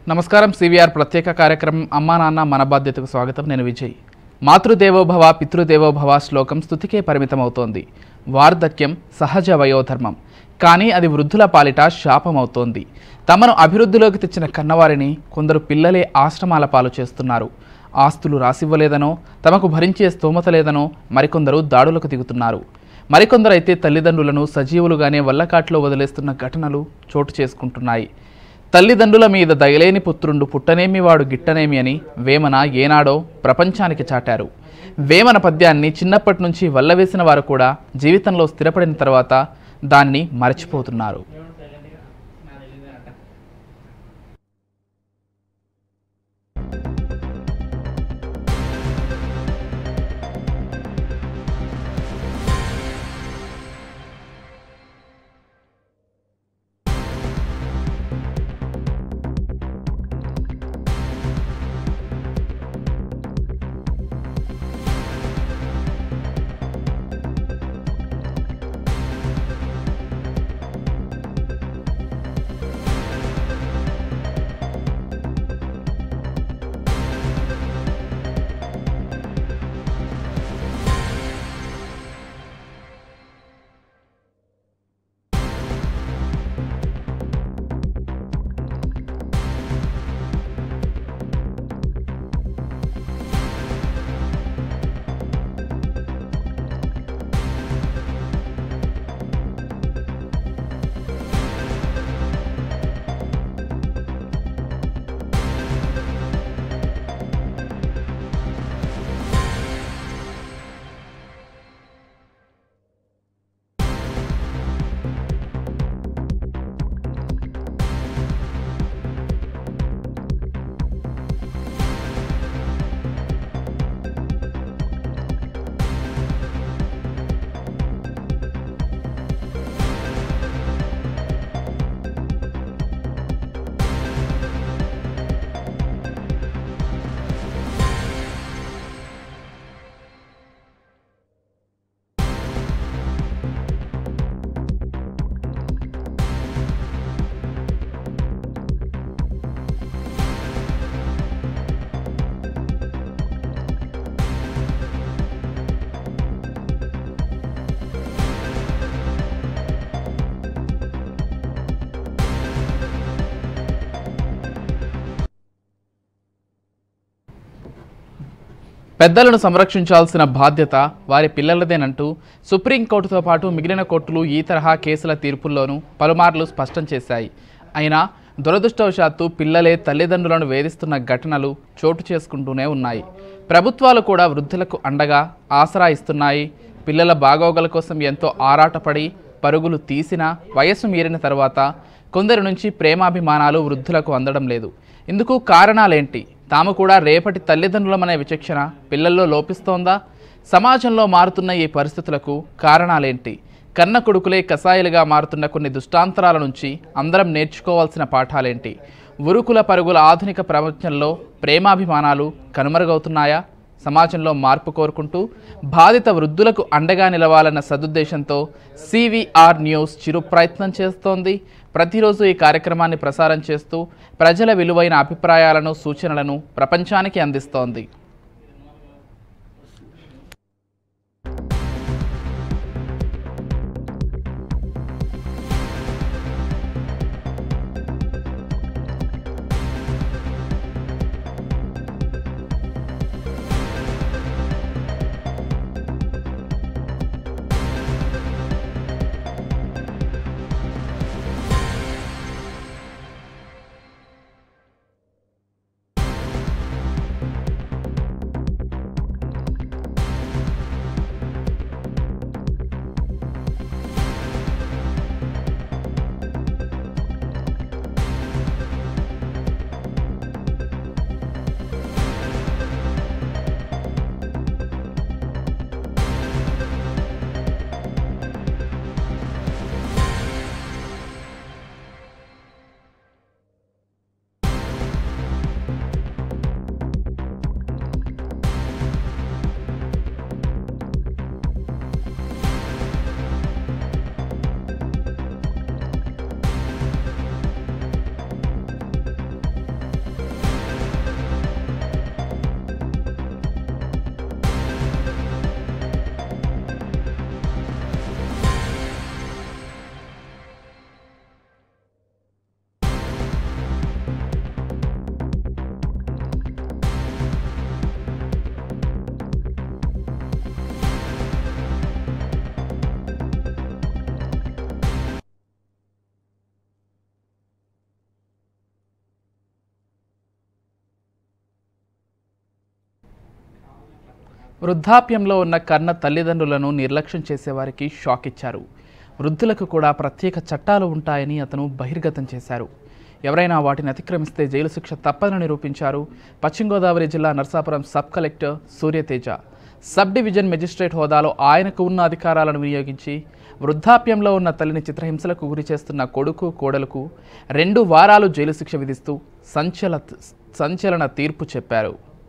నమస్కారం సివిఆర్ ప్రత్యేక కార్యక్రమం అమ్మా నాన్న మన బాధ్యతకు స్వాగతం నేను విజయ్ మాతృదేవోభవ పితృదేవోభవ శ్లోకం స్థుతికే పరిమితమవుతోంది వార్ధక్యం సహజ వయోధర్మం కానీ అది వృద్ధుల పాలిట శాపమవుతోంది తమను అభివృద్ధిలోకి తెచ్చిన కన్నవారిని కొందరు పిల్లలే ఆశ్రమాల పాలు చేస్తున్నారు ఆస్తులు రాసివ్వలేదనో తమకు భరించే స్తోమత లేదనో మరికొందరు దాడులకు దిగుతున్నారు మరికొందరైతే తల్లిదండ్రులను సజీవులుగానే వల్లకాట్లో వదిలేస్తున్న ఘటనలు చోటు చేసుకుంటున్నాయి తల్లిదండ్రుల మీద దయలేని పుత్రుండు పుట్టనేమి వాడు గిట్టనేమి అని వేమన ఏనాడో ప్రపంచానికి చాటారు వేమన పద్యాన్ని చిన్నప్పటి నుంచి వల్లవేసిన వారు కూడా జీవితంలో స్థిరపడిన తర్వాత దాన్ని మరచిపోతున్నారు పెద్దలను సంరక్షించాల్సిన బాధ్యత వారి పిల్లలదేనంటూ సుప్రీంకోర్టుతో పాటు మిగిలిన కోర్టులు ఈ తరహా కేసుల తీర్పుల్లోనూ పలుమార్లు స్పష్టం చేశాయి అయినా దురదృష్టవశాత్తు పిల్లలే తల్లిదండ్రులను వేధిస్తున్న ఘటనలు చోటు చేసుకుంటూనే ఉన్నాయి ప్రభుత్వాలు కూడా వృద్ధులకు అండగా ఆసరా ఇస్తున్నాయి పిల్లల బాగోగుల కోసం ఎంతో ఆరాటపడి పరుగులు తీసినా వయస్సు మీరిన తర్వాత కొందరి నుంచి ప్రేమాభిమానాలు వృద్ధులకు అందడం లేదు ఇందుకు కారణాలేంటి తాము కూడా రేపటి తల్లిదండ్రులమనే విచక్షణ పిల్లల్లో లోపిస్తోందా సమాజంలో మారుతున్న ఈ పరిస్థితులకు కారణాలేంటి కన్న కొడుకులే కసాయిలుగా మారుతున్న కొన్ని దుష్టాంతరాల నుంచి అందరం నేర్చుకోవాల్సిన పాఠాలేంటి ఉరుకుల పరుగుల ఆధునిక ప్రపంచంలో ప్రేమాభిమానాలు కనుమరుగవుతున్నాయా సమాజంలో మార్పు కోరుకుంటూ బాధిత వృద్ధులకు అండగా నిలవాలన్న సదుద్దేశంతో సివిఆర్ న్యూస్ చిరు ప్రయత్నం చేస్తోంది ప్రతిరోజు ఈ కార్యక్రమాన్ని ప్రసారం చేస్తూ ప్రజల విలువైన అభిప్రాయాలను సూచనలను ప్రపంచానికి అందిస్తోంది వృద్ధాప్యంలో ఉన్న కన్న తల్లిదండ్రులను నిర్లక్ష్యం చేసేవారికి షాక్ ఇచ్చారు వృద్ధులకు కూడా ప్రత్యేక చట్టాలు ఉంటాయని అతను బహిర్గతం చేశారు ఎవరైనా వాటిని అతిక్రమిస్తే జైలు శిక్ష తప్పదని నిరూపించారు పశ్చిమ గోదావరి జిల్లా Narsapuram sub collector Suryateja sub division magistrate హోదాలో ఆయనకు ఉన్న అధికారాలను వినియోగించి వృద్ధాప్యంలో ఉన్న తల్లిని చిత్రహింసలకు గురి చేస్తున్న కొడుకు కోడలకు రెండు వారాలు జైలు శిక్ష విధిస్తూ సంచల సంచలన తీర్పు చెప్పారు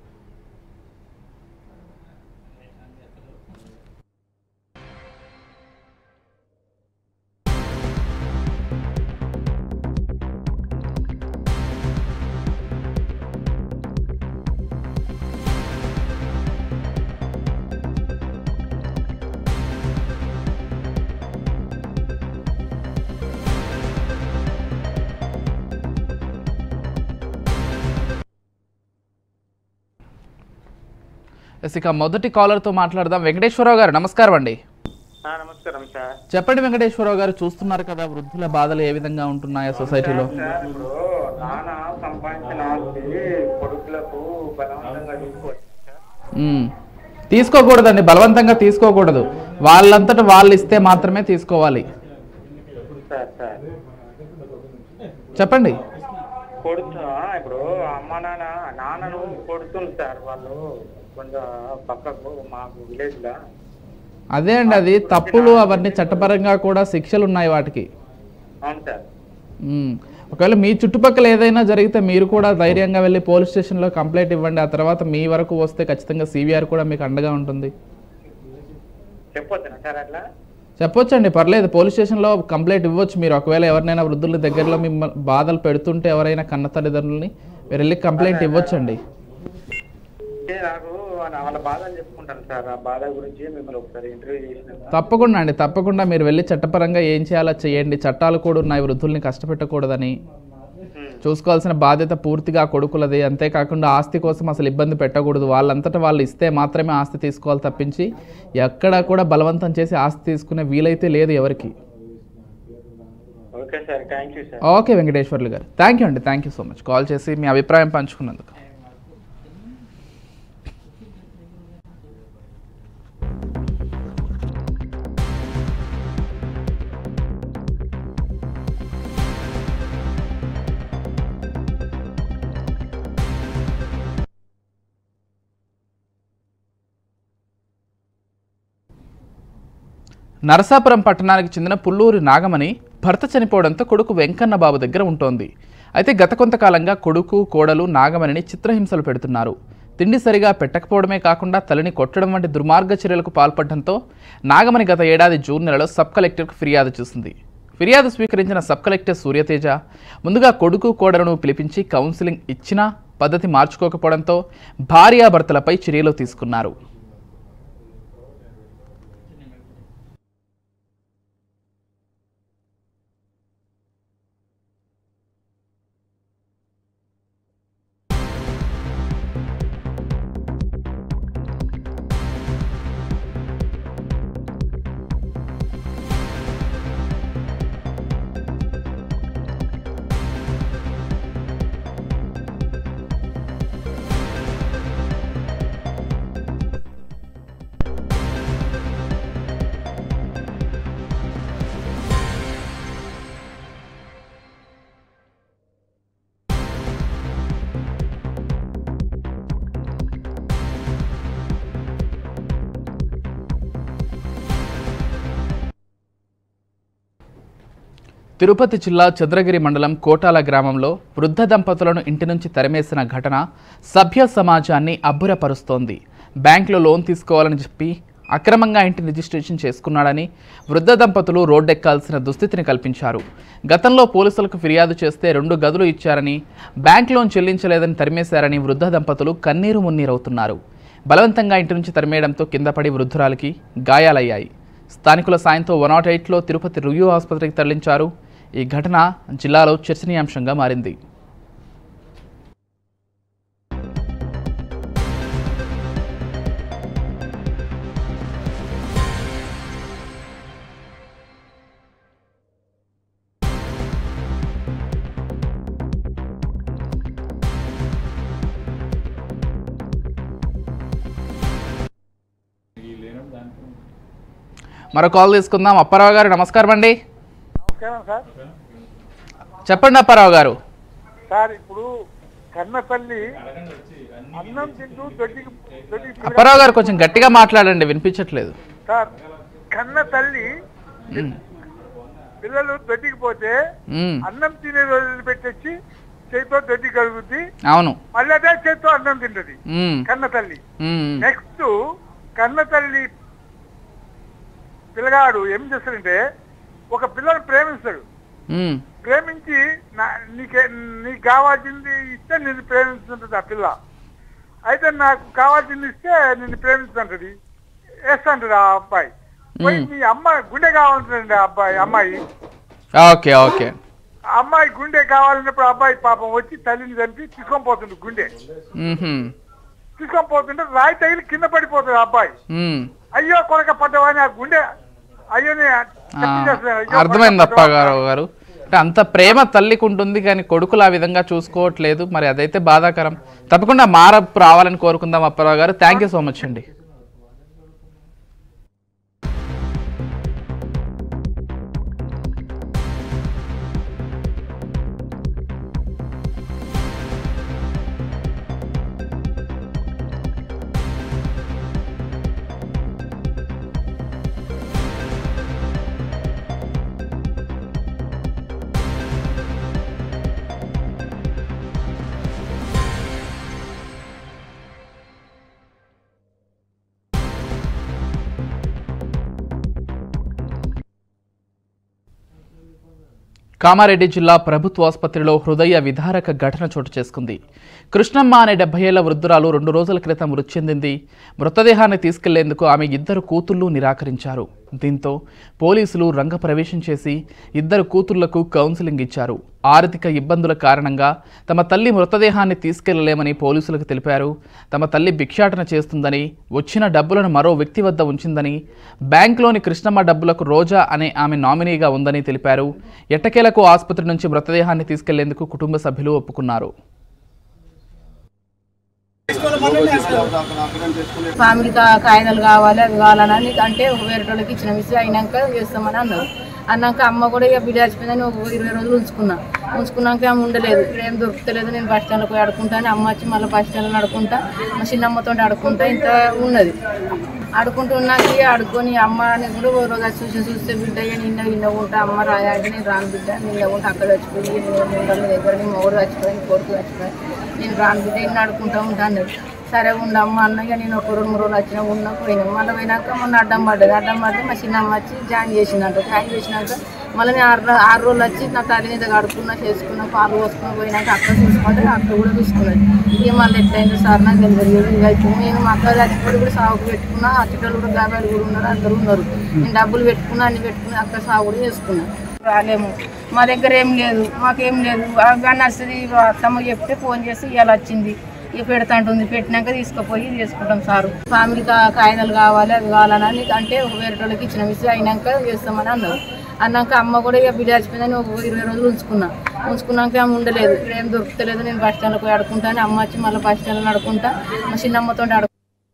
ఎస్, ఇక మొదటి కాలర్తో మాట్లాడదాం వెంకటేశ్వరరావు గారు నమస్కారం అండి ఆ, నమస్కారం సార్ చెప్పండి వెంకటేశ్వరరావు గారు చూస్తున్నారు కదా వృద్ధుల బాధలు ఏ విధంగా ఉంటున్నాయో సొసైటీలో సార్ ఇప్పుడు నాన్న సంపాదించిన ఆస్తి కొడుకులకు బలవంతంగా తీసుకోవచ్చు సార్ మ్మ్. తీసుకోకూడదండి బలవంతంగా తీసుకోకూడదు వాళ్ళంతట వాళ్ళు ఇస్తే మాత్రమే తీసుకోవాలి సార్ సార్ చెప్పండి కొడుతు ఇప్పుడు అమ్మ నాన్న నాన్నను కొడుతుంది సార్ వాళ్ళు కొంచెం పక్కకు మాకు విలేజ్ లో అదే అండి అది తప్పులు అవన్నీ చట్టపరంగా కూడా శిక్షలు ఉన్నాయి వాటికి అవును సార్ మ్మ్. ఒకవేళ మీ చుట్టుపక్కల ఏదైనా జరిగితే మీరు కూడా ధైర్యంగా వెళ్ళి పోలీస్ స్టేషన్లో కంప్లైంట్ ఇవ్వండి ఆ తర్వాత మీ వరకు వస్తే ఖచ్చితంగా సివిఆర్ కూడా మీకు అండగా ఉంటుంది చెప్పొచ్చునా సార్ అట్లా చెప్పొచ్చండి పర్లేదు పోలీస్ స్టేషన్లో కంప్లైంట్ ఇవ్వచ్చు మీరు ఒకవేళ ఎవరినైనా వృద్ధుల దగ్గరలో మిమ్మల్ని బాధలు పెడుతుంటే ఎవరైనా కన్న తల్లిదండ్రులని మీరు వెళ్ళి కంప్లైంట్ ఇవ్వచ్చండి అంటే నాకు వాళ్ళ వాళ్ళ బాధలు చెప్పుకుంటాను సార్ ఆ బాధ గురించి మిమ్మల్ని ఒకసారి ఇంటర్వ్యూ చేసిన తప్పకుండా అండి తప్పకుండా మీరు వెళ్ళి చట్టపరంగా ఏం చేయాలో చేయండి చట్టాలు కూడా ఉన్నాయి వృద్ధుల్ని కష్టపెట్టకూడదని చూసుకోవాల్సిన బాధ్యత పూర్తిగా కొడుకులది అంతేకాకుండా ఆస్తి కోసం అసలు ఇబ్బంది పెట్టకూడదు వాళ్ళంతటా వాళ్ళు ఇస్తే మాత్రమే ఆస్తి తీసుకోవాలి తప్పించి ఎక్కడా కూడా బలవంతం చేసి ఆస్తి తీసుకునే వీలైతే లేదు ఎవరికి okay sir thank you sir okay Venkateswarlu garu thank you అండి thank you so much call చేసి మీ అభిప్రాయం పంచుకున్నందుకు నరసాపురం పట్టణానికి చెందిన పుల్లూరి నాగమణి భర్త చనిపోవడంతో కొడుకు వెంకన్న బాబు దగ్గర ఉంటోంది అయితే గత కొంతకాలంగా కొడుకు కోడలు నాగమణిని చిత్రహింసలు పెడుతున్నారు తిండి సరిగా పెట్టకపోవడమే కాకుండా తల్లిని కొట్టడం వంటి దుర్మార్గ చర్యలకు పాల్పడడంతో నాగమణి గత ఏడాది జూన్ నెలలో సబ్ కలెక్టర్కు ఫిర్యాదు చేసింది ఫిర్యాదు స్వీకరించిన సబ్ కలెక్టర్ సూర్యతేజ ముందుగా కొడుకు కోడలను పిలిపించి కౌన్సిలింగ్ ఇచ్చినా పద్ధతి మార్చుకోకపోవడంతో భార్యాభర్తలపై చర్యలు తీసుకున్నారు తిరుపతి జిల్లా చంద్రగిరి మండలం కోటాల గ్రామంలో వృద్ధ దంపతులను ఇంటి నుంచి తరిమేసిన ఘటన సభ్య సమాజాన్ని అబ్బురపరుస్తోంది బ్యాంకులో లోన్ తీసుకోవాలని చెప్పి అక్రమంగా ఇంటి రిజిస్ట్రేషన్ చేసుకున్నాడని వృద్ధ దంపతులు రోడ్డెక్కాల్సిన దుస్థితిని కల్పించారు గతంలో పోలీసులకు ఫిర్యాదు చేస్తే రెండు గదులు ఇచ్చారని బ్యాంక్ లోన్ చెల్లించలేదని తరిమేశారని వృద్ధ దంపతులు కన్నీరు మున్నీరవుతున్నారు బలవంతంగా ఇంటి నుంచి తరిమేయడంతో కింద పడి వృద్ధురాలికి గాయాలయ్యాయి స్థానికుల సాయంతో వన్ నాట్ ఎయిట్లో తిరుపతి రుయు ఆసుపత్రికి తరలించారు ఈ ఘటన జిల్లాలో చర్చనీయాంశంగా మారింది మరో కాల్ తీసుకుందాం అప్పారావు గారు నమస్కారం అండి నమస్కారం సార్ చెప్పండి అప్పారావు గారు సార్ ఇప్పుడు కన్న తల్లి అన్నం తింటూ దొడ్డికి దొడ్డికి పిల్ల- అప్పారావు గారు కొంచెం గట్టిగా మాట్లాడండి వినిపించట్లేదు సార్ కన్న తల్లి ఉమ్, పిల్లలు దొడ్డికి పోతే ఉమ్, అన్నం తినే రోజులు పెట్టేసి చేతితో దొడ్డి కలుగుద్ది అవును మళ్ళీ అదే చేతితో అన్నం తింటది ఉమ్, కన్న తల్లి ఉమ్, నెక్స్ట్ కన్న తల్లి పిల్లగాడు ఏం చేస్తాడంటే ఒక పిల్లని ప్రేమిస్తాడు ఉమ్, ప్రేమించి నా నీకే నీకు కావాల్సింది ఇస్తే నిన్ను ప్రేమిస్తుంటది ఆ పిల్ల అయితే నాకు కావాల్సింది ఇస్తే నిన్ను ప్రేమిస్తుంటది వేస్తుంటది ఆ అబ్బాయి పోయి మ్మ్. మీ అమ్మ గుండె కావాలంటుందండి ఆ అబ్బాయి అమ్మాయి ఓకే ఓకే ఆ అమ్మాయి గుండె కావాలన్నప్పుడు ఆ అబ్బాయి పాపం వచ్చి తల్లిని చంపి తీసుకొని పోతుంది గుండె ఉహుం, తీసుకొని పోతుంటే రాయి తగిలి కింద పడిపోతుంది ఆ అబ్బాయి ఉమ్. అయ్యో కొరక పడ్డవని ఆ గుండె అయ్యోని ఆ, చెప్పించేస్తుంది, అయ్యో అర్థమైంది కొరక పడ్డవా. అప్పారావు గారు అంటే అంత ప్రేమ తల్లికి ఉంటుంది కానీ కొడుకులు ఆ విధంగా చూసుకోవట్లేదు మరి అదైతే బాధాకరం తప్పకుండా మారపు రావాలని కోరుకుందాం అప్పారావు గారు థ్యాంక్ యూ సో మచ్ అండి కామారెడ్డి జిల్లా ప్రభుత్వ ఆసుపత్రిలో హృదయ విదారక ఘటన చోటు చేసుకుంది కృష్ణమ్మ అనే డెబ్బై ఏళ్ల వృద్ధురాలు రెండు రోజుల క్రితం మృతి చెందింది మృతదేహాన్ని తీసుకెళ్లేందుకు ఆమె ఇద్దరు కూతుళ్లు నిరాకరించారు దీంతో పోలీసులు రంగప్రవేశం చేసి ఇద్దరు కూతుళ్లకు కౌన్సిలింగ్ ఇచ్చారు ఆర్థిక ఇబ్బందుల కారణంగా తమ తల్లి మృతదేహాన్ని తీసుకెళ్లలేమని పోలీసులకు తెలిపారు తమ తల్లి భిక్షాటన చేస్తుందని వచ్చిన డబ్బులను మరో వ్యక్తి వద్ద ఉంచిందని బ్యాంక్లోని కృష్ణమ్మ డబ్బులకు రోజా అనే ఆమె నామినీగా ఉందని తెలిపారు ఎట్టకేలకు ఆసుపత్రి నుంచి మృతదేహాన్ని తీసుకెళ్లేందుకు కుటుంబ సభ్యులు ఒప్పుకున్నారు ఫ్యామిలీ కా- కాగితాలు కావాలి అవి కావాలని అంటే ఒక వేరే వాళ్ళకి ఇచ్చిన విషయం అయినాక చేస్తామని అన్నారు అన్నాక అమ్మ కూడా ఇక బిడ్డ చచ్చిపోయిందని ఒక ఇరవై రోజులు ఉంచుకున్నా ఉంచుకున్నాక ఆమె ఉండలేదు ఇక్కడ ఏం దొరుకుతలేదు నేను బస్ స్టాండ్లో పోయి ఆడుకుంటా అని అమ్మ వచ్చి మళ్ళీ బస్ స్టాండ్లో ఆడుకుంటా మా చిన్నమ్మతో ఆడుకుంటా ఇంత ఉన్నది ఆడుకుంటూ ఉన్నాక ఇక ఆడుకొని అమ్మ అని కూడా ఓ రోజు వచ్చి చూసి చూస్తే బిడ్డ ఇక నిన్న నిన్న ఉంటా అమ్మ రాయా అంటే నేను రాను బిడ్డ నిన్న ఉంటా అక్కడ చచ్చిపోయి నేను ఉండాలి నీ దగ్గర నీ మొగుడు చచ్చిపోయి నీ కొడుకు చచ్చిపోయి నేను రాను బిడ్డ ఇన్ని ఆడుకుంటా ఉంటా అన్నది సరే ఉండమ్మ అన్నయ్య నేను ఒక రెండు మూడు రోజులు వచ్చిన ఉన్నా పోయినాం మళ్ళీ పోయినాక మొన్న అడ్డం పడ్డది అడ్డం పడితే మా చిన్నమ్మ వచ్చి జాయిన్ చేసిందంట జాయిన్ చేసినాక మళ్ళీ నేను ఆరు రో- ఆరు రోజులు వచ్చి నా తల్లి మీద కడుక్కున్నా చేసుకున్నా పాలు పోసుకుని పోయినాక అక్క చూసుకుంటే అక్క కూడా చూసుకున్నది ఇక మళ్ళీ ఎట్లయిందో సార్ నాకు తెలియదు ఇక ఇప్పుడు నేను మా అక్క చచ్చిపోయి కూడా సాగుకు పెట్టుకున్నా అచ్చటోళ్ళు కూడా గాబాలు కూడా ఉన్నారు అందరూ ఉన్నారు నేను డబ్బులు పెట్టుకున్నా అన్ని పెట్టుకుని అక్క సాగు కూడా చేసుకున్నా రాలేము మా దగ్గర ఏం లేదు మాకేం లేదు కానీ వస్తుంది అత్తమ్మ చెప్తే ఫోన్ చేసి ఇవాళ వచ్చింది ఇక పెడతా ఉంటుంది పెట్టినాక తీసుకుపోయి చేసుకుంటాం సారు ఫ్యామిలీ కా- కాగితాలు కావాలి అవి కావాలని అంటే ఒక వేరే వాళ్ళకి ఇచ్చిన విషయం అయినాక చేస్తామని అన్నారు అన్నాక అమ్మ కూడా ఇక బిడ్డ చచ్చిపోయిందని ఒక ఇరవై రోజులు ఉంచుకున్నా ఉంచుకున్నాక ఆమె ఉండలేదు ఇక్కడ ఏం దొరుకుతలేదు నేను బస్ స్టాండ్లో పోయి ఆడుకుంటా అని అమ్మ వచ్చి మళ్ళీ బస్ స్టాండ్లో ఆడుకుంటా మా చిన్నమ్మతో ఆడు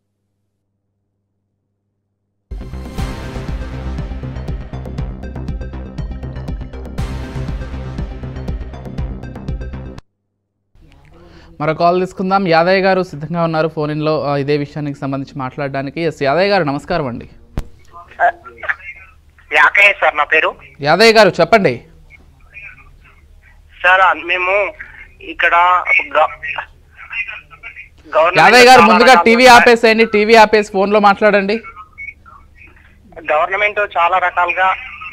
మరో కాల్ తీసుకుందాం యాదయ్య గారు సిద్ధంగా ఉన్నారు ఫోన్ ఇన్లో ఆ, ఇదే విషయానికి సంబంధించి మాట్లాడడానికి ఎస్ యాదయ్య గారు నమస్కారం అండి యాకయ్య సార్ నా పేరు యాదయ్య గారు చెప్పండి సార్ మేము ఇక్కడ గ- గవర్నమెంట్ యాదయ్య గారు చాలా ముందుగా రకాలుగా- టీవీ ఆపేసేయండి టీవీ ఆపేసి ఫోన్లో మాట్లాడండి గవర్నమెంట్ చాలా రకాలుగా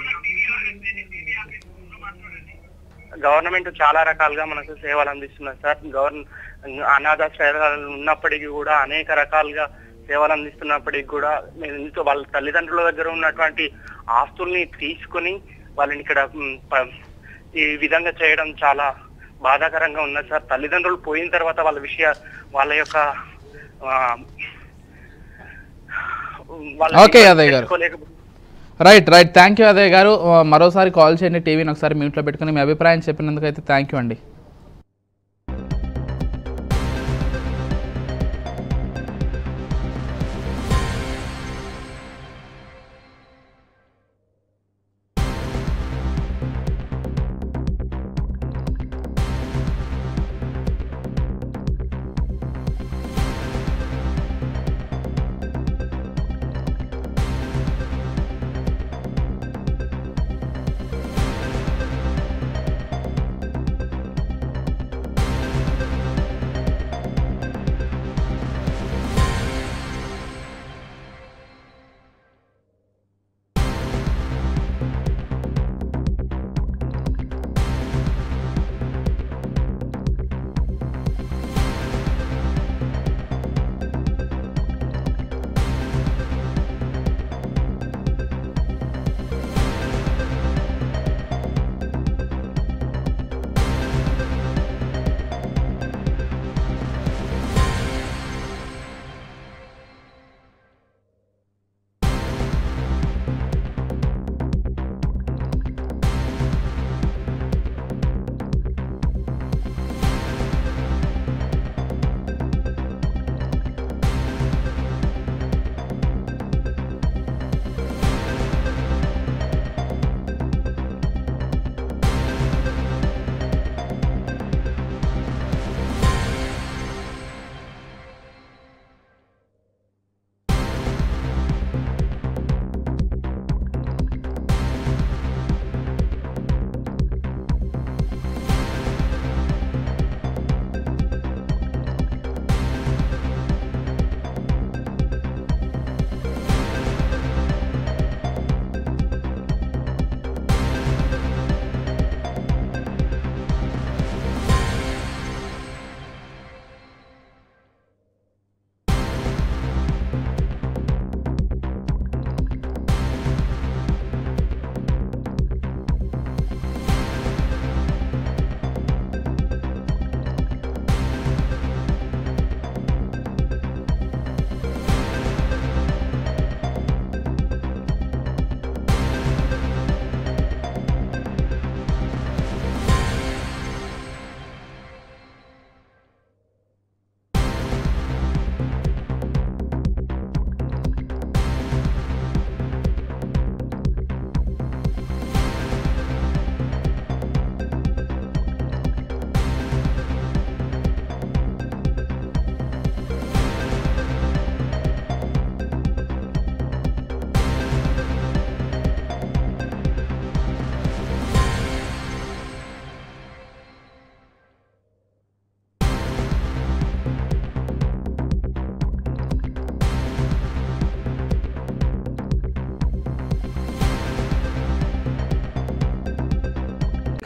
గవర్నమెంట్ చాలా రకాలుగా మనకు సేవలు అందిస్తున్నారు సార్ గవర్న అనాథాశ్రయాలు ఉన్నప్పటికీ కూడా అనేక రకాలుగా సేవలు అందిస్తున్నప్పటికీ కూడా నేను ఇంట్లో వాళ్ళ తల్లిదండ్రుల దగ్గర ఉన్నటువంటి ఆస్తుల్ని తీసుకుని వాళ్ళని ఇక్కడ మ్, ప- ఈ విధంగా చేయడం చాలా బాధాకరంగా ఉన్నది సార్ తల్లిదండ్రులు పోయిన తర్వాత వాళ్ళ విషయ వాళ్ళ యొక్క ఆ, వాళ్ళ ఓకే, యాదయ్య గారు. తెలుసుకోలేక- రైట్ రైట్ థ్యాంక్ యూ అదయ్ గారు ఆ, మరోసారి కాల్ చేయండి టీవీని ఒకసారి మ్యూట్లో పెట్టుకుని మీ అభిప్రాయం చెప్పినందుకు అయితే థ్యాంక్ యూ అండి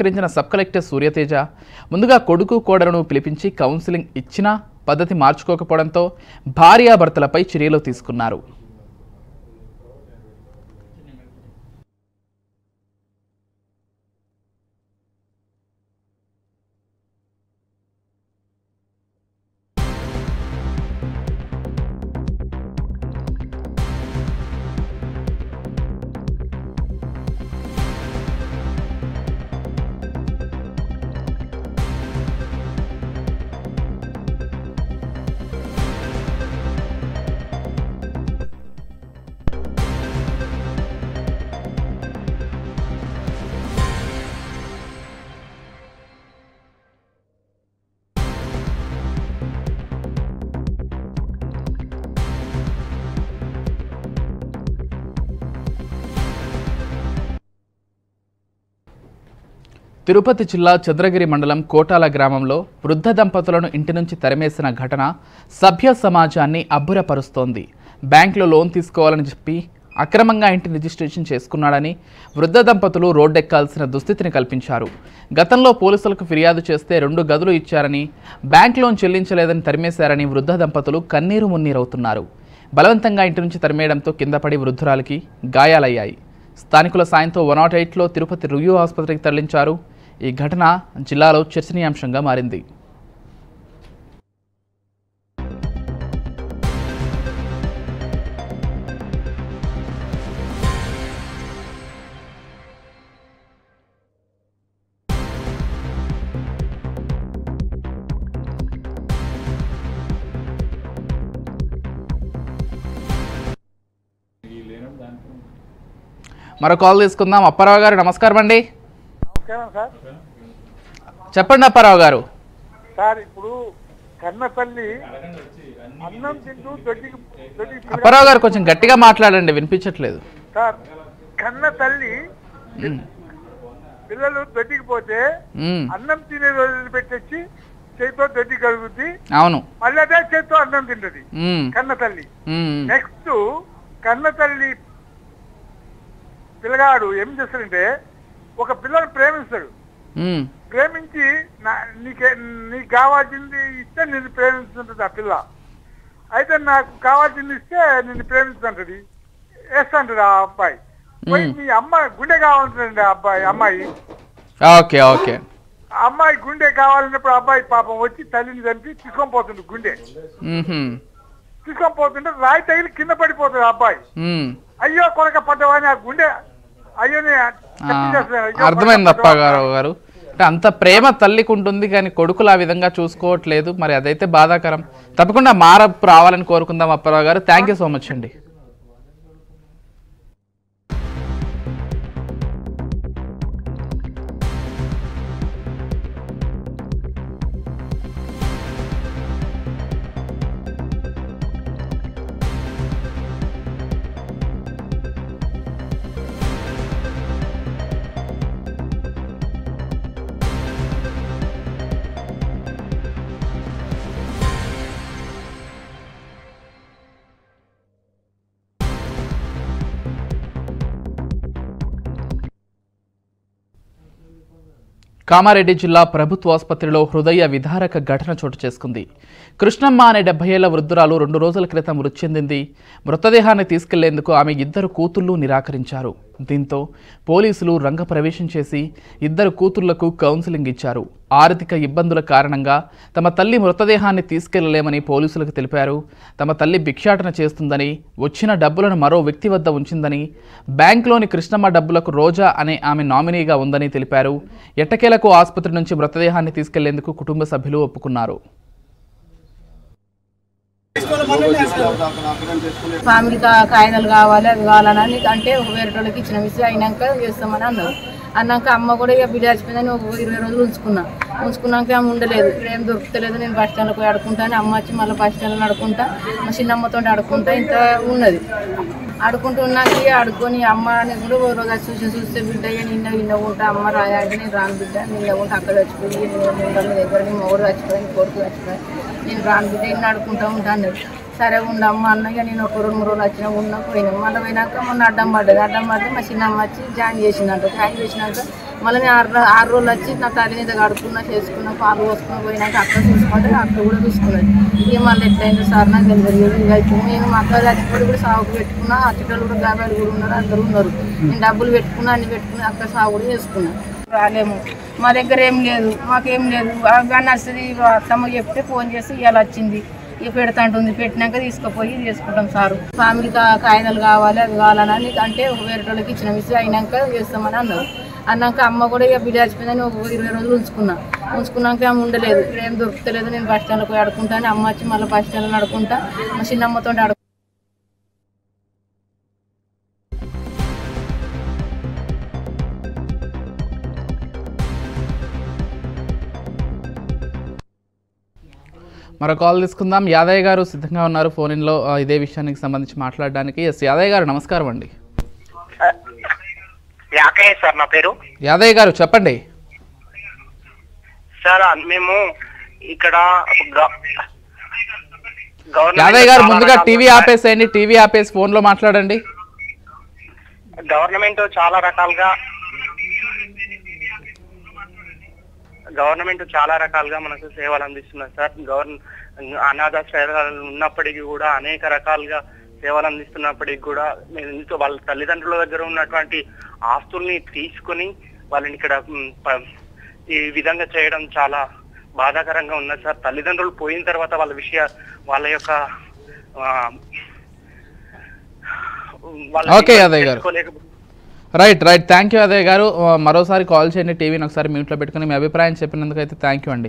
స్వీకరించిన సబ్ కలెక్టర్ సూర్యతేజ ముందుగా కొడుకు కోడలను పిలిపించి కౌన్సిలింగ్ ఇచ్చినా పద్ధతి మార్చుకోకపోవడంతో భార్యాభర్తలపై చర్యలు తీసుకున్నారు తిరుపతి జిల్లా చంద్రగిరి మండలం కోటాల గ్రామంలో వృద్ధ దంపతులను ఇంటి నుంచి తరిమేసిన ఘటన సభ్య సమాజాన్ని అబ్బురపరుస్తోంది బ్యాంకులో లోన్ తీసుకోవాలని చెప్పి అక్రమంగా ఇంటి రిజిస్ట్రేషన్ చేసుకున్నాడని వృద్ధ దంపతులు రోడ్డెక్కాల్సిన దుస్థితిని కల్పించారు గతంలో పోలీసులకు ఫిర్యాదు చేస్తే రెండు గదులు ఇచ్చారని బ్యాంక్ లోన్ చెల్లించలేదని తరిమేశారని వృద్ధ దంపతులు కన్నీరు మున్నీరవుతున్నారు బలవంతంగా ఇంటి నుంచి తరిమేయడంతో కింద పడి వృద్ధురాలికి గాయాలయ్యాయి స్థానికుల సాయంతో వన్ నాట్ ఎయిట్లో తిరుపతి రివ్యూ ఆసుపత్రికి తరలించారు ఈ ఘటన జిల్లాలో చర్చనీయాంశంగా మారింది మరో కాల్ తీసుకుందాం అప్పారావు గారు నమస్కారం అండి నమస్కారం సార్ చెప్పండి అప్పారావు గారు సార్ ఇప్పుడు కన్న తల్లి అన్నం తింటూ దొడ్డికి దొడ్డికి పిల్ల- అప్పారావు గారు కొంచెం గట్టిగా మాట్లాడండి వినిపించట్లేదు సార్ కన్న తల్లి ఉమ్, పిల్లలు దొడ్డికి పోతే ఉమ్, అన్నం తినే రోజులు పెట్టేసి చేతితో దొడ్డి కలుగుద్ది అవును మళ్ళీ అదే చేతితో అన్నం తింటది ఉమ్, కన్న తల్లి ఉమ్, నెక్స్ట్ కన్న తల్లి పిల్లగాడు ఏం చేస్తాడంటే ఒక పిల్లని ప్రేమిస్తాడు ఉమ్, ప్రేమించి నా నీకే నీకు కావాల్సింది ఇస్తే నిన్ను ప్రేమిస్తుంటది ఆ పిల్ల అయితే నాకు కావాల్సింది ఇస్తే నిన్ను ప్రేమిస్తుంటది వేస్తుంటది ఆ అబ్బాయి పోయి మీ అమ్మ గుండె కావాలంటుందండి ఆ అబ్బాయి అమ్మాయి ఓకే ఓకే ఆ అమ్మాయి గుండె కావాలన్నప్పుడు ఆ అబ్బాయి పాపం వచ్చి తల్లిని చంపి తీసుకొని పోతుంది గుండె ఉహుం, తీసుకొని పోతుంటే రాయి తగిలి కింద పడిపోతుంది ఆ అబ్బాయి ఉమ్. అయ్యో కొరక పడ్డవాని ఆ గుండె అయ్యోని ఆ, చెప్పించేస్తున్నాడు. అయ్యో అర్థమైంది కొరక పడ్డవా. అప్పారావు గారు అంటే అంత ప్రేమ తల్లికి ఉంటుంది కానీ కొడుకులు ఆ విధంగా చూసుకోవట్లేదు మరి అదైతే బాధాకరం తప్పకుండా మారపు రావాలని కోరుకుందాం అప్పారావు గారు థ్యాంక్ యూ సో మచ్ అండి కామారెడ్డి జిల్లా ప్రభుత్వ ఆసుపత్రిలో హృదయ విదారక ఘటన చోటు చేసుకుంది కృష్ణమ్మ అనే డెబ్బై ఏళ్ల వృద్ధురాలు రెండు రోజుల క్రితం మృతి చెందింది మృతదేహాన్ని తీసుకెళ్లేందుకు ఆమె ఇద్దరు కూతుళ్లు నిరాకరించారు దీంతో పోలీసులు రంగప్రవేశం చేసి ఇద్దరు కూతుళ్లకు కౌన్సిలింగ్ ఇచ్చారు ఆర్థిక ఇబ్బందుల కారణంగా తమ తల్లి మృతదేహాన్ని తీసుకెళ్లలేమని పోలీసులకు తెలిపారు తమ తల్లి భిక్షాటన చేస్తుందని వచ్చిన డబ్బులను మరో వ్యక్తి వద్ద ఉంచిందని బ్యాంక్లోని కృష్ణమ్మ డబ్బులకు రోజా అనే ఆమె నామినీగా ఉందని తెలిపారు ఎట్టకేలకు ఆసుపత్రి నుంచి మృతదేహాన్ని తీసుకెళ్లేందుకు కుటుంబ సభ్యులు ఒప్పుకున్నారు ఫ్యామిలీ కా- కాగితాలు కావాలి అవి కావాలని అంటే ఒక వేరే వాళ్ళకి ఇచ్చిన మిస్ అయినాక చేస్తామని అన్నారు అన్నాక అమ్మ కూడా ఇక బిడ్డ చచ్చిపోయిందని ఒక ఇరవై రోజులు ఉంచుకున్నా ఉంచుకున్నాక ఆమె ఉండలేదు ఇప్పుడు ఏం దొరుకుతలేదు నేను బస్ స్టాండ్లో పోయి ఆడుకుంటాను అమ్మ వచ్చి మళ్ళీ బస్ స్టాండ్లో ఆడుకుంటా మా చిన్నమ్మతో ఆడుకుంటా ఇంత ఉన్నది ఆడుకుంటూ ఉన్నాక ఇక ఆడుకొని అమ్మ అని కూడా ఓ రోజు వచ్చి చూసి చూస్తే బిడ్డ ఇక నిన్న నిన్న ఉంటా అమ్మ రాయా అంటే నేను రాను బిడ్డ నిన్న ఉంటా అక్కడ చచ్చిపోయి నేను ఉండాలి నీ దగ్గర నీ మొగుడు చచ్చిపోయి నీ కొడుకు చచ్చిపోయి నేను రాను బిడ్డ ఇన్ని ఆడుకుంటా ఉంటా అన్నది సరే ఉండమ్మ అన్నయ్య నేను ఒక రెండు మూడు రోజులు వచ్చినా ఉన్నా పోయినా మళ్ళీ పోయినాక మొన్న అడ్డం పడ్డది అడ్డం పడితే మా చిన్నమ్మ వచ్చి జాయిన్ చేసిందంట జాయిన్ చేసినాక మళ్ళీ నేను ఆరు రో- ఆరు రోజులు వచ్చి నా తల్లి మీద కడుక్కున్నా చేసుకున్నా పాలు పోసుకున్నా పోయినాక అక్క చూసుకుంటే అక్క కూడా చూసుకున్నది ఇక మళ్ళీ ఎట్లయిందో సార్ నాకు తెలియదు ఇక ఇప్పుడు నేను మా అక్క చచ్చిపోయి కూడా సాగుకు పెట్టుకున్నా అచ్చటోళ్ళు కూడా గాబాలు కూడా ఉన్నారు అందరూ ఉన్నారు నేను డబ్బులు పెట్టుకున్నా అన్ని పెట్టుకుని అక్క సాగు కూడా చేసుకున్నా రాలేము మా దగ్గర ఏం లేదు మాకేం లేదు కానీ వస్తుంది అత్తమ్మ చెప్తే ఫోన్ చేసి ఇవాళ వచ్చింది ఇక పెడతాంటుంది పెట్టినాక తీసుకుపోయి చేసుకుంటాం సారు ఫ్యామిలీ కా- కాగితాలు కావాలి అది కావాలని అంటే ఒక వేరే వాళ్ళకి ఇచ్చిన విషయం అయినాక చేస్తామని అన్నారు అన్నాక అమ్మ కూడా ఇక బిడ్డ చచ్చిపోయిందని ఒక ఇరవై రోజులు ఉంచుకున్నా ఉంచుకున్నాక ఆమె ఉండలేదు ఇక్కడ ఏం దొరుకుతలేదు నేను బస్ స్టాండ్లో పోయి అడుకుంటా అని అమ్మ వచ్చి మళ్ళీ బస్ స్టాండ్లో అడుకుంటా మా చిన్నమ్మతో అడుగు మరో కాల్ తీసుకుందాం యాదయ్య గారు సిద్ధంగా ఉన్నారు ఫోన్ ఇన్లో ఆ, ఇదే విషయానికి సంబంధించి మాట్లాడడానికి ఎస్ యాదయ్య గారు నమస్కారం అండి యాకయ్య సార్ నా పేరు యాదయ్య గారు చెప్పండి సార్ మేము ఇక్కడ గ- గవర్నమెంట్ యాదయ్య గారు చాలా ముందుగా రకాలుగా- టీవీ ఆపేసేయండి టీవీ ఆపేసి ఫోన్లో మాట్లాడండి గవర్నమెంట్ చాలా రకాలుగా గవర్నమెంట్ చాలా రకాలుగా మనకు సేవలు అందిస్తున్నారు సార్ గవర్న అనాథాశ్రయాలు ఉన్నప్పటికీ కూడా అనేక రకాలుగా సేవలు అందిస్తున్నప్పటికీ కూడా నేను ఇంట్లో వాళ్ళ తల్లిదండ్రుల దగ్గర ఉన్నటువంటి ఆస్తుల్ని తీసుకుని వాళ్ళని ఇక్కడ మ్, ప- ఈ విధంగా చేయడం చాలా బాధాకరంగా ఉన్నది సార్ తల్లిదండ్రులు పోయిన తర్వాత వాళ్ళ విషయ వాళ్ళ యొక్క ఆ, వాళ్ళ ఓకే, యాదయ్య గారు. తెలుసుకోలేక- రైట్ రైట్ థ్యాంక్ యూ అదయ్ గారు ఆ, మరోసారి కాల్ చేయండి టీవీని ఒకసారి మ్యూట్లో పెట్టుకుని మీ అభిప్రాయం చెప్పినందుకు అయితే థ్యాంక్ యూ అండి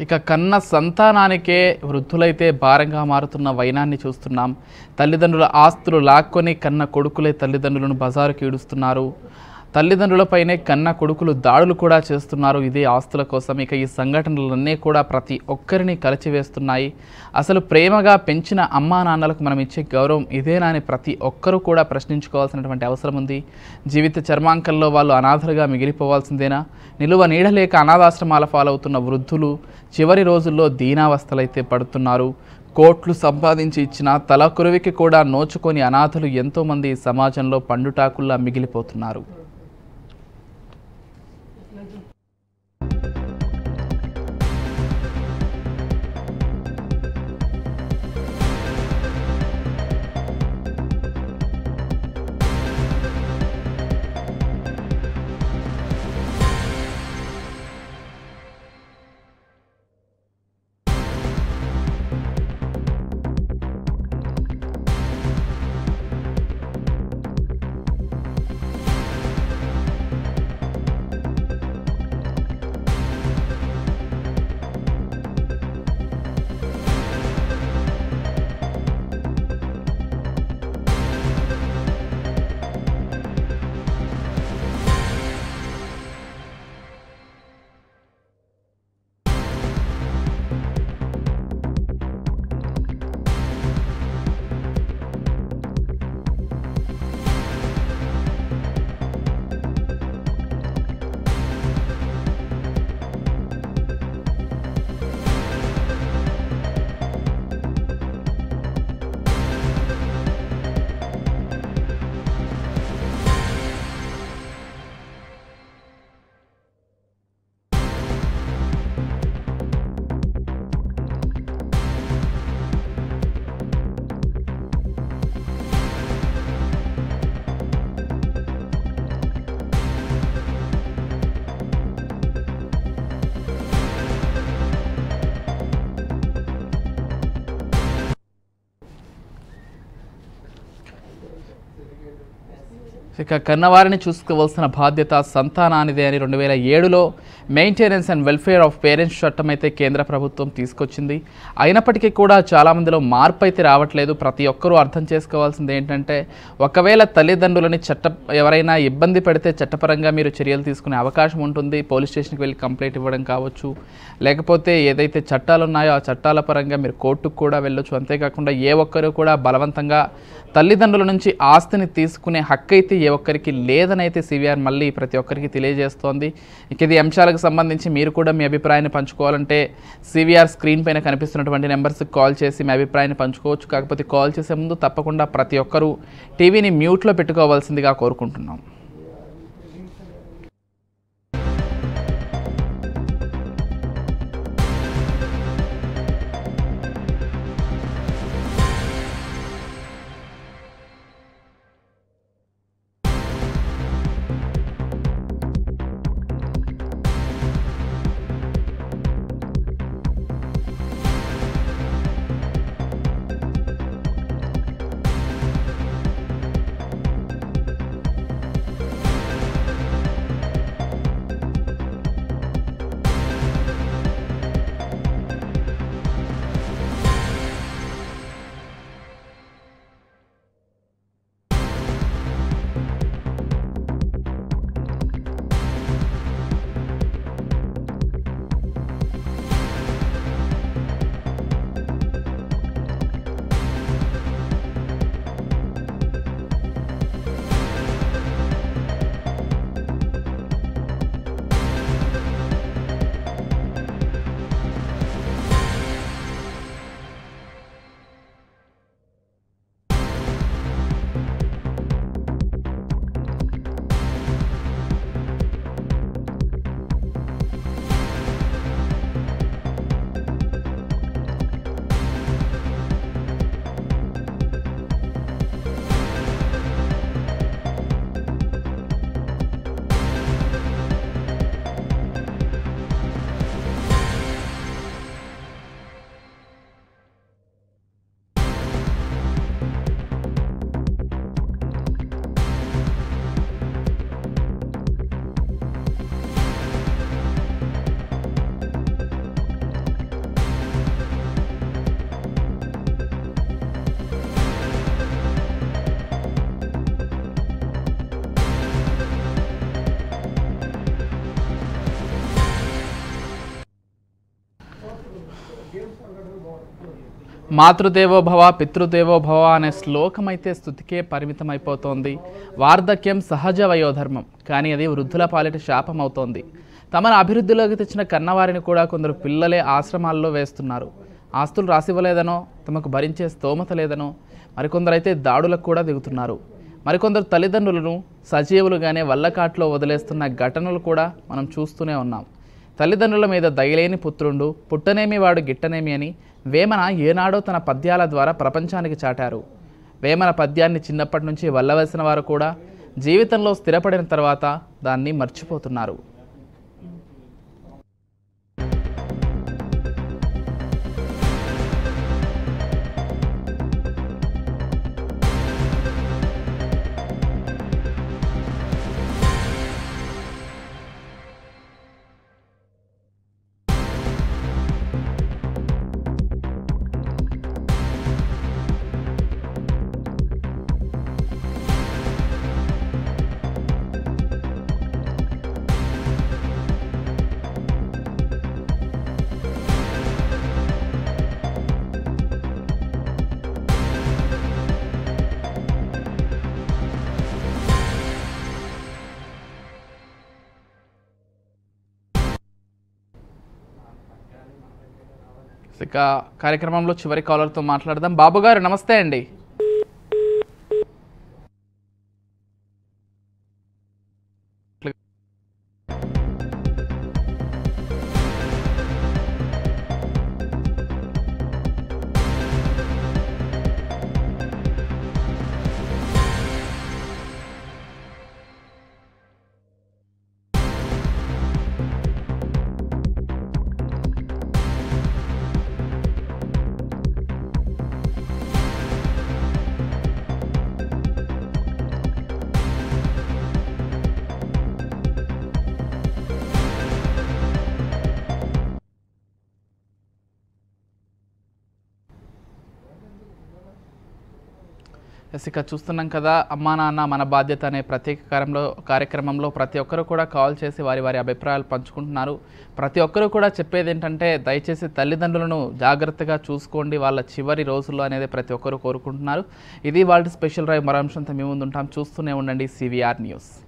ఇక కన్న సంతానానికే వృద్ధులైతే భారంగా మారుతున్న వైనాన్ని చూస్తున్నాం తల్లిదండ్రుల ఆస్తులు లాక్కొని కన్న కొడుకులే తల్లిదండ్రులను బజారుకి ఈడుస్తున్నారు తల్లిదండ్రులపైనే కన్న కొడుకులు దాడులు కూడా చేస్తున్నారు ఇదే ఆస్తుల కోసం ఇక ఈ సంఘటనలన్నీ కూడా ప్రతి ఒక్కరిని కలిచివేస్తున్నాయి అసలు ప్రేమగా పెంచిన అమ్మా నాన్నలకు మనం ఇచ్చే గౌరవం ఇదేనా అని ప్రతి ఒక్కరూ కూడా ప్రశ్నించుకోవాల్సినటువంటి అవసరం ఉంది జీవిత చర్మాంకంలో వాళ్ళు అనాథలుగా మిగిలిపోవాల్సిందేనా నిలువ నీడలేక అనాథాశ్రమాల పాలవుతున్న వృద్ధులు చివరి రోజుల్లో దీనావస్థలైతే పడుతున్నారు కోట్లు సంపాదించి ఇచ్చిన తల కురువికి కూడా నోచుకొని అనాథలు ఎంతోమంది ఈ సమాజంలో పండుటాకుల్లా మిగిలిపోతున్నారు ఇక కన్నవారిని చూసుకోవాల్సిన బాధ్యత సంతానానిదే అని రెండు వేల ఏడులో maintenance and welfare of parents చట్టం అయితే కేంద్ర ప్రభుత్వం తీసుకొచ్చింది అయినప్పటికీ కూడా చాలామందిలో మార్పు అయితే రావట్లేదు ప్రతి ఒక్కరూ అర్థం చేసుకోవాల్సింది ఏంటంటే ఒకవేళ తల్లిదండ్రులని చట్ట ఎవరైనా ఇబ్బంది పెడితే చట్టపరంగా మీరు చర్యలు తీసుకునే అవకాశం ఉంటుంది పోలీస్ స్టేషన్కి వెళ్ళి కంప్లైంట్ ఇవ్వడం కావచ్చు లేకపోతే ఏదైతే చట్టాలు ఉన్నాయో ఆ చట్టాల పరంగా మీరు కోర్టుకు కూడా వెళ్ళొచ్చు అంతేకాకుండా ఏ ఒక్కరు కూడా బలవంతంగా తల్లిదండ్రుల నుంచి ఆస్తిని తీసుకునే హక్కు అయితే ఏ ఒక్కరికి లేదనైతే సివిఆర్ మళ్ళీ ప్రతి ఒక్కరికి తెలియజేస్తోంది ఇక ఇది అంశాలకు సంబంధించి మీరు కూడా మీ అభిప్రాయాన్ని పంచుకోవాలంటే సివిఆర్ స్క్రీన్ పైన కనిపిస్తున్నటువంటి నెంబర్స్కి కాల్ చేసి మీ అభిప్రాయాన్ని పంచుకోవచ్చు కాకపోతే కాల్ చేసే ముందు తప్పకుండా ప్రతి ఒక్కరూ టీవీని మ్యూట్లో పెట్టుకోవాల్సిందిగా కోరుకుంటున్నాం మాతృదేవో భవ పితృదేవో భవ అనే శ్లోకం అయితే స్థుతికే పరిమితం అయిపోతోంది వార్ధక్యం సహజ వయోధర్మం కానీ అది వృద్ధుల పాలిట శాపం అవుతోంది తమను అభివృద్ధిలోకి తెచ్చిన కన్నవారిని కూడా కొందరు పిల్లలే ఆశ్రమాల్లో వేస్తున్నారు ఆస్తులు రాసివ్వలేదనో తమకు భరించే స్తోమత లేదనో మరికొందరైతే దాడులకు కూడా దిగుతున్నారు మరికొందరు తల్లిదండ్రులను సజీవులుగానే వల్లకాట్లో వదిలేస్తున్న ఘటనలు కూడా మనం చూస్తూనే ఉన్నాం తల్లిదండ్రుల మీద దయలేని పుత్రుండు పుట్టనేమి వాడు గిట్టనేమి అని వేమన ఏనాడో తన పద్యాల ద్వారా ప్రపంచానికి చాటారు వేమన పద్యాన్ని చిన్నప్పటి నుంచి వల్లవలసిన వారు కూడా జీవితంలో స్థిరపడిన తర్వాత దాన్ని మర్చిపోతున్నారు ఇక కార్యక్రమంలో చివరి కాలర్తో మాట్లాడదాం బాబు గారు నమస్తే అండి ఎస్ ఇక చూస్తున్నాం కదా అమ్మా నాన్న మన బాధ్యత అనే ప్రత్యేక కార్యంలో కార్యక్రమంలో ప్రతి ఒక్కరు కూడా కాల్ చేసి వారి వారి అభిప్రాయాలు పంచుకుంటున్నారు ప్రతి ఒక్కరు కూడా చెప్పేది ఏంటంటే దయచేసి తల్లిదండ్రులను జాగ్రత్తగా చూసుకోండి వాళ్ళ చివరి రోజుల్లో అనేది ప్రతి ఒక్కరు కోరుకుంటున్నారు ఇది వాళ్ళ స్పెషల్ డ్రైవ్ మరో అంశంతో మీ ముందు ఉంటాం చూస్తూనే ఉండండి సివిఆర్ న్యూస్